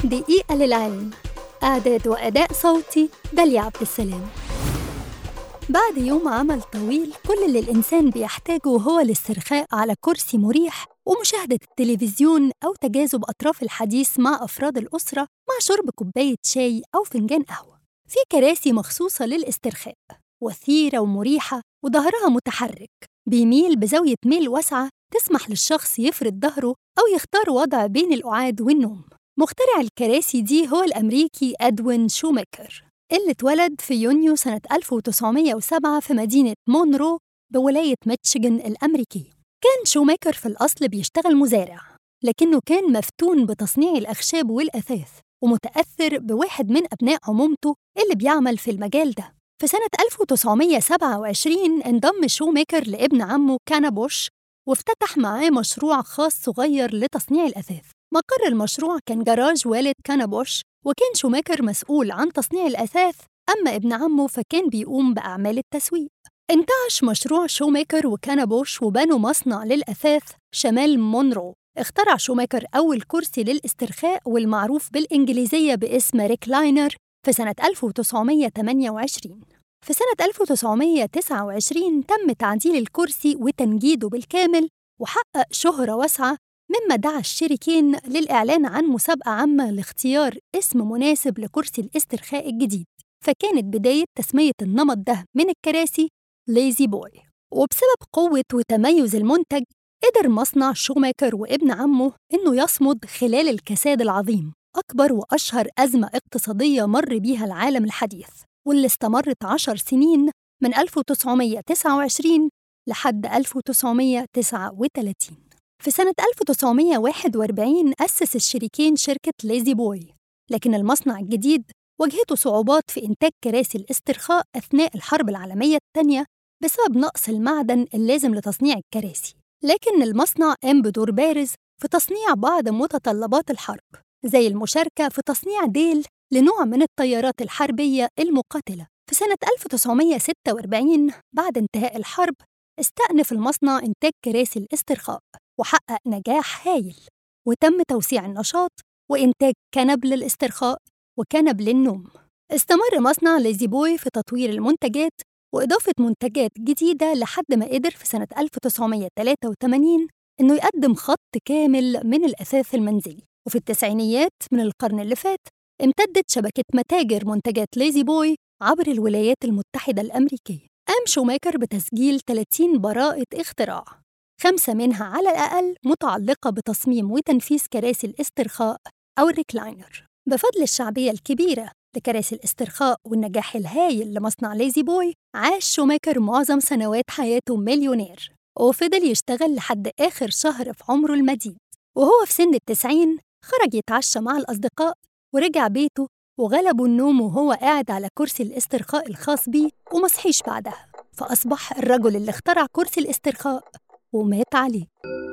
دقيقة للعلم إعداد وأداء صوتي داليا عبد السلام بعد يوم عمل طويل كل اللي الإنسان بيحتاجه هو الاسترخاء على كرسي مريح ومشاهدة التلفزيون أو تجاذب أطراف الحديث مع أفراد الأسرة مع شرب كوباية شاي أو فنجان قهوة في كراسي مخصوصة للاسترخاء وثيرة ومريحة وظهرها متحرك بيميل بزاوية ميل واسعة تسمح للشخص يفرد ظهره أو يختار وضع بين القعاد والنوم مخترع الكراسي دي هو الأمريكي أدوين شوميكر اللي اتولد في يونيو سنة 1907 في مدينة مونرو بولاية ميتشيغن الأمريكية كان شوميكر في الأصل بيشتغل مزارع لكنه كان مفتون بتصنيع الأخشاب والأثاث ومتأثر بواحد من أبناء عمومته اللي بيعمل في المجال ده في سنة 1927 انضم شوميكر لابن عمه كانا بوش وافتتح معاه مشروع خاص صغير لتصنيع الأثاث مقر المشروع كان جراج والد كانا بوش وكان شوماكر مسؤول عن تصنيع الأثاث أما ابن عمه فكان بيقوم بأعمال التسويق انتعش مشروع شوماكر وكانا بوش وبنوا مصنع للأثاث شمال مونرو اخترع شوماكر أول كرسي للاسترخاء والمعروف بالإنجليزية باسم ريكلاينر في سنة 1928 في سنة 1929 تم تعديل الكرسي وتنجيده بالكامل وحقق شهرة واسعة مما دعا الشريكين للإعلان عن مسابقة عامة لاختيار اسم مناسب لكرسي الاسترخاء الجديد فكانت بداية تسمية النمط ده من الكراسي ليزي بوي وبسبب قوة وتميز المنتج قدر مصنع شوماكر وابن عمه إنه يصمد خلال الكساد العظيم أكبر وأشهر أزمة اقتصادية مر بيها العالم الحديث واللي استمرت عشر سنين من 1929 لحد 1939 في سنة 1941 أسس الشريكين شركة ليزي بوي لكن المصنع الجديد واجهته صعوبات في إنتاج كراسي الاسترخاء أثناء الحرب العالمية الثانية بسبب نقص المعدن اللازم لتصنيع الكراسي لكن المصنع قام بدور بارز في تصنيع بعض متطلبات الحرب زي المشاركة في تصنيع ديل لنوع من الطيارات الحربية المقاتلة في سنة 1946 بعد انتهاء الحرب استأنف المصنع إنتاج كراسي الاسترخاء وحقق نجاح هايل وتم توسيع النشاط وإنتاج كنب للاسترخاء وكنب للنوم استمر مصنع ليزي بوي في تطوير المنتجات وإضافة منتجات جديدة لحد ما قدر في سنة 1983 إنه يقدم خط كامل من الأثاث المنزلي وفي التسعينيات من القرن اللي فات امتدت شبكة متاجر منتجات ليزي بوي عبر الولايات المتحدة الأمريكية قام شوماكر بتسجيل 30 براءة اختراع خمسة منها على الأقل متعلقة بتصميم وتنفيذ كراسي الاسترخاء أو الريكلاينر بفضل الشعبية الكبيرة لكراسي الاسترخاء والنجاح الهايل لمصنع ليزي بوي عاش شوماكر معظم سنوات حياته مليونير وفضل يشتغل لحد آخر شهر في عمره المديد وهو في سن التسعين خرج يتعشى مع الأصدقاء ورجع بيته وغلبه النوم وهو قاعد على كرسي الاسترخاء الخاص بيه ومصحيش بعدها فأصبح الرجل اللي اخترع كرسي الاسترخاء ومات عليه